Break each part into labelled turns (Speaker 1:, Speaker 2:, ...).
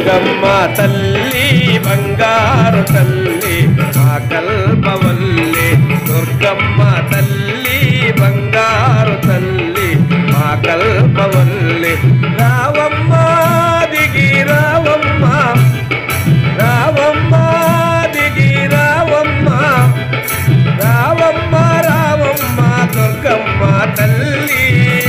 Speaker 1: దుర్గమ్మ తల్లి బంగారు తల్లి మా కల్పవల్లి దుర్గమ్మ తల్లి బంగారు తల్లి మా కల్పవల్లి రావమ్మ దిగి రావమ్మ రావమ్మ దిగి రావమ్మ రావమ్మ రావమ్మ దుర్గమ్మ తల్లి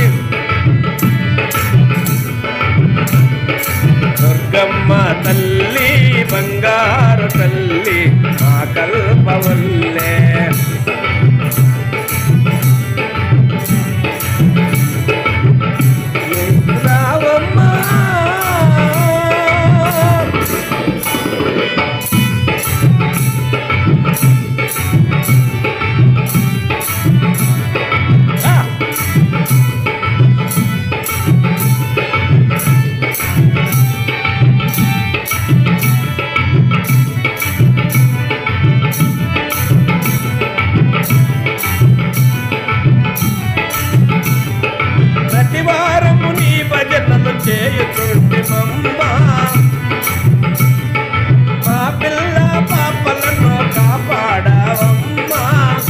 Speaker 1: దుర్గమ్మ తల్లి బంగారు తల్లి మా కల్పవల్లే రావమ్మ ప్రతి వారము నీ భజనలు చేయుతుంటే మమ్మ మా పిల్ల పాపలను కాపాడవమ్మా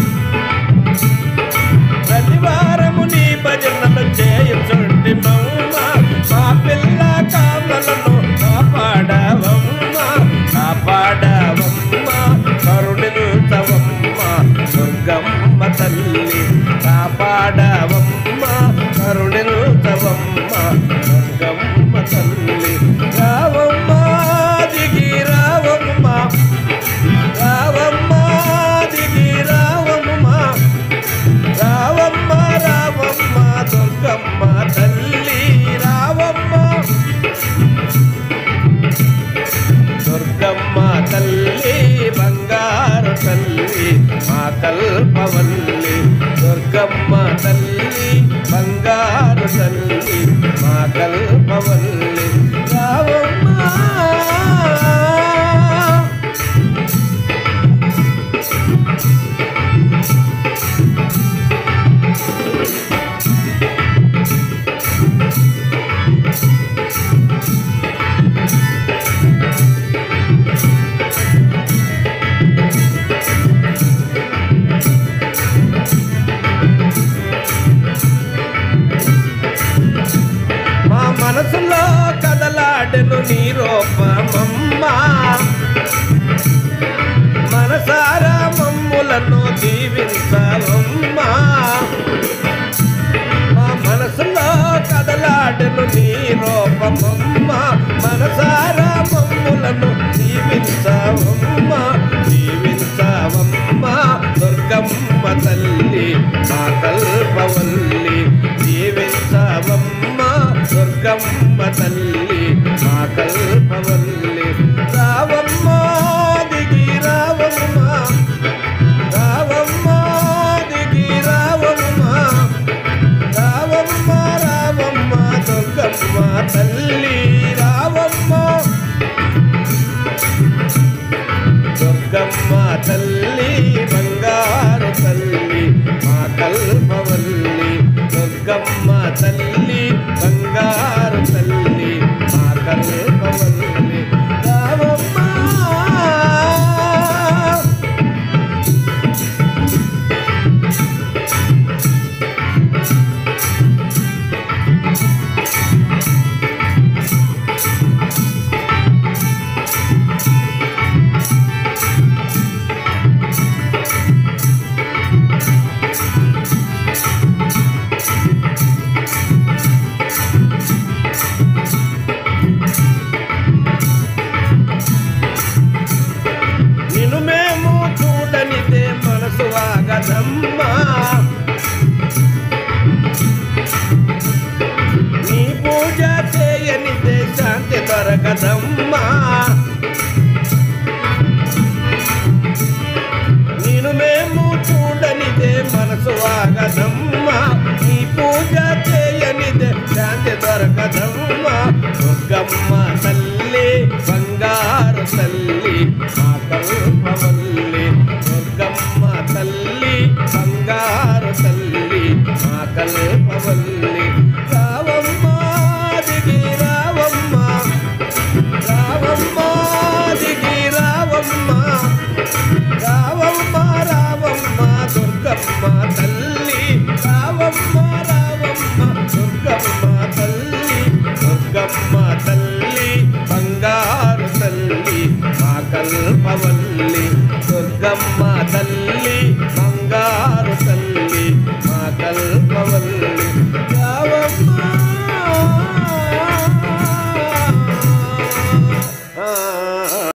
Speaker 1: ప్రతి వారము నీ భజనలు చేయుతుంటే మమ్మ మా పిల్ల కాపలను కాపాడవమ్మా కాపాడవమ్మా కరుణించవమ్మా దుర్గమ్మ తల్లి కాపాడవమ్మ కరుణించవమ్మ దుర్గమ్మ తల్లి రావమ్మ దిగి రావమ్మ రావమ్మ దిగి రావమ్మ రావమ్మ రావమ్మ దుర్గమ్మ తల్లి రావమ్మ దుర్గమ్మ తల్లి బంగారు తల్లి మా కల్పవల్లి దుర్గమ్మ తల్లి బంగారు తల్లి మా కల్పవల్లి రావమ్మ మా మనసులో కదలాడెను నీ రూపమమ్మ మనసారా మమ్ములను దీవించవమ్మా మా మనసులో కదలాడెను నీ రూపమమ్మ మనసారా మమ్ములను దీవించవమ్మా దీవించవమ్మా దుర్గమ్మ తల్లి మా కల్పవల్లి దీవించవమ్మా దుర్గమ్మ తల్లి మా కల్పవల్లి రావమ్మ దిగి రావమ్మ రావమ్మ దిగి రావమ్మ రావమ్మ రావమ్మ దుర్గమ్మ తల్లి రావమ్మ దుర్గమ్మ తల్లి బంగారు తల్లి మా కల్పవల్లి దుర్గమ్మ తల్లి బంగారు తల్లి మా కల్పవల్లి రావమ్మ నిన్ను మేము చూడనిదే మనసు ఆగదమ్మా నీ పూజ చేయనిదే శాంతి దొరకదమ్మా నేను మేము చూడనిదే మనసు ఆగదమ్మా నీ పూజ చేయనిదే శాంతి దొరకదమ్మా దుర్గమ్మ తల్లి బంగారు తల్లి మా కల్పవల్లి దుర్గమ్మ తల్లి బంగారు తల్లి మా కల్పవల్లి